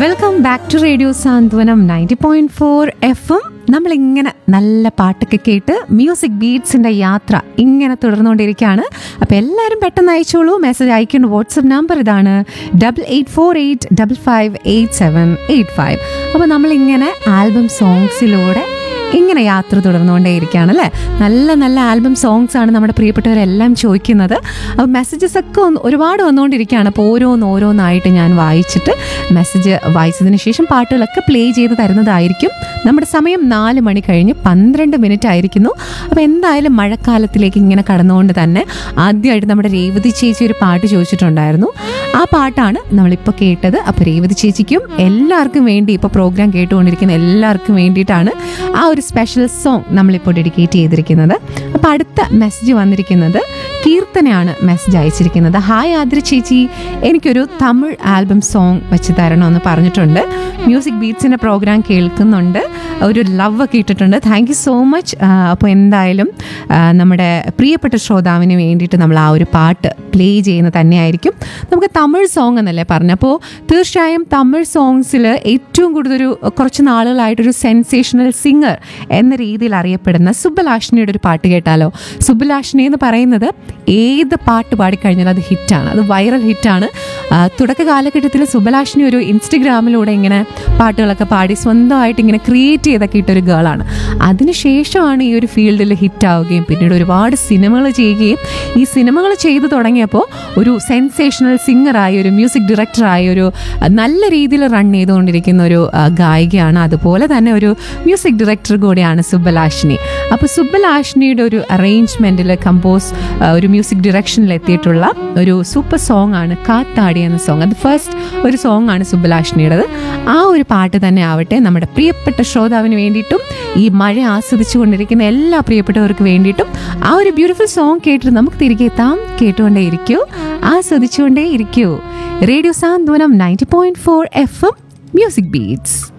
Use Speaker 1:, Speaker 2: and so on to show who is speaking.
Speaker 1: welcome back to radio Santhwanam ninety point four F M നമ്മളിങ്ങനെ നല്ല പാട്ടൊക്കെ കേട്ട് മ്യൂസിക് ബീറ്റ്സിന്റെ യാത്ര ഇങ്ങനെ തുടർന്നുകൊണ്ടിരിക്കുകയാണ് അപ്പോൾ എല്ലാവരും പെട്ടെന്ന് അയച്ചോളൂ മെസ്സേജ് അയക്കേണ്ട വാട്സപ്പ് നമ്പർ ഇതാണ് double eight four eight double five eight seven eight five അപ്പോൾ നമ്മളിങ്ങനെ ആൽബം സോങ്സിലൂടെ ഇങ്ങനെ യാത്ര തുടർന്നുകൊണ്ടേയിരിക്കുകയാണ് അല്ലേ നല്ല നല്ല ആൽബം സോങ്സ് ആണ് നമ്മുടെ പ്രിയപ്പെട്ടവരെല്ലാം ചോദിക്കുന്നത് അപ്പോൾ മെസ്സേജസ് ഒക്കെ ഒന്ന് ഒരുപാട് വന്നുകൊണ്ടിരിക്കുകയാണ് അപ്പോൾ ഓരോന്ന് ഓരോന്നായിട്ട് ഞാൻ വായിച്ചിട്ട് മെസ്സേജ് വായിച്ചതിന് ശേഷം പാട്ടുകളൊക്കെ പ്ലേ ചെയ്ത് തരുന്നതായിരിക്കും നമ്മുടെ സമയം നാല് മണി കഴിഞ്ഞ് പന്ത്രണ്ട് മിനിറ്റ് ആയിരിക്കുന്നു അപ്പോൾ എന്തായാലും മഴക്കാലത്തിലേക്ക് ഇങ്ങനെ കടന്നുകൊണ്ട് തന്നെ ആദ്യമായിട്ട് നമ്മുടെ രേവതി ചേച്ചി ഒരു പാട്ട് ചോദിച്ചിട്ടുണ്ടായിരുന്നു ആ പാട്ടാണ് നമ്മളിപ്പോൾ കേട്ടത് അപ്പോൾ രേവതി ചേച്ചിക്കും എല്ലാവർക്കും വേണ്ടി ഇപ്പോൾ പ്രോഗ്രാം കേട്ടുകൊണ്ടിരിക്കുന്ന എല്ലാവർക്കും വേണ്ടിയിട്ടാണ് ആ ഒരു സ്പെഷ്യൽ സോങ് നമ്മളിപ്പോൾ ഡെഡിക്കേറ്റ് ചെയ്തിരിക്കുന്നത് അപ്പോൾ അടുത്ത മെസ്സേജ് വന്നിരിക്കുന്നത് കീർത്തനയാണ് മെസ്സേജ് അയച്ചിരിക്കുന്നത് ഹായ് ആതിര ചേച്ചി എനിക്കൊരു തമിഴ് ആൽബം സോങ് വെച്ച് തരണമെന്ന് പറഞ്ഞിട്ടുണ്ട് മ്യൂസിക് ബീറ്റ്സിൻ്റെ പ്രോഗ്രാം കേൾക്കുന്നുണ്ട് ഒരു ലവ് ഒക്കെ ഇട്ടിട്ടുണ്ട് താങ്ക് യു സോ മച്ച് അപ്പോൾ എന്തായാലും ആ, നമ്മുടെ പ്രിയപ്പെട്ട ശ്രോതാവിന് വേണ്ടിയിട്ട് നമ്മൾ ആ ഒരു പാട്ട് പ്ലേ ചെയ്യുന്ന തന്നെയായിരിക്കും നമുക്ക് തമിഴ് സോങ് എന്നല്ലേ പറഞ്ഞപ്പോൾ തീർച്ചയായും തമിഴ് സോങ്സിൽ ഏറ്റവും കൂടുതൽ ഒരു കുറച്ച് നാളുകളായിട്ടൊരു സെൻസേഷണൽ സിംഗർ എന്ന രീതിയിൽ അറിയപ്പെടുന്ന സുബലാഷിനിയുടെ ഒരു പാട്ട് കേട്ടാലോ സുബലാഷിനി എന്ന് പറയുന്നത് ഏത് പാട്ട് പാടിക്കഴിഞ്ഞാലും അത് ഹിറ്റാണ് അത് വൈറൽ ഹിറ്റാണ് ആ, തുടക്ക കാലഘട്ടത്തിൽ സുബലാഷിനി ഒരു ഇൻസ്റ്റഗ്രാമിലൂടെ ഇങ്ങനെ പാട്ടുകളൊക്കെ പാടി സ്വന്തമായിട്ട് ഇങ്ങനെ ക്രിയേറ്റ് ചെയ്തൊക്കെ ഇട്ടൊരു ഗേളാണ് അതിനുശേഷമാണ് ഈ ഒരു ഫീൽഡിൽ ഹിറ്റാവുകയും പിന്നീട് ഒരുപാട് സിനിമകൾ ചെയ്യുകയും ഈ സിനിമകൾ ചെയ്തു തുടങ്ങിയപ്പോൾ ഒരു സെൻസേഷണൽ സിംഗറായി ഒരു മ്യൂസിക് ഡയറക്ടറായി ഒരു ആ, നല്ല രീതിയിൽ റൺ ചെയ്തുകൊണ്ടിരിക്കുന്ന ഒരു ആ, ഗായികയാണ് അതുപോലെ തന്നെ ഒരു മ്യൂസിക് ഡയറക്ടർ കൂടിയാണ് സുബ്ബലാഷിനി അപ്പോൾ സുബ്ബലാഷിനിയുടെ ഒരു അറേഞ്ച്മെൻറ്റിൽ കമ്പോസ് ഒരു മ്യൂസിക് ഡയറക്ഷനിൽ എത്തിയിട്ടുള്ള ഒരു സൂപ്പർ സോങ് ആണ് കാത്താടി എന്ന സോങ് അത് ഫസ്റ്റ് ഒരു സോങ് ആണ് സുബ്ബലാഷിനിയുടേത് ആ ഒരു പാട്ട് തന്നെ ആവട്ടെ നമ്മുടെ പ്രിയപ്പെട്ട ശ്രോതാവിന് വേണ്ടിയിട്ടും ഈ മഴ ആസ്വദിച്ചു കൊണ്ടിരിക്കുന്ന എല്ലാ പ്രിയപ്പെട്ടവർക്ക് വേണ്ടിയിട്ടും ആ ഒരു ബ്യൂട്ടിഫുൾ സോങ് കേട്ടിട്ട് നമുക്ക് തിരികെ എത്താം കേട്ടുകൊണ്ടേ ഇരിക്കൂ ആസ്വദിച്ചുകൊണ്ടേ ഇരിക്കൂ radio Santhwanam ninety point four F M music beats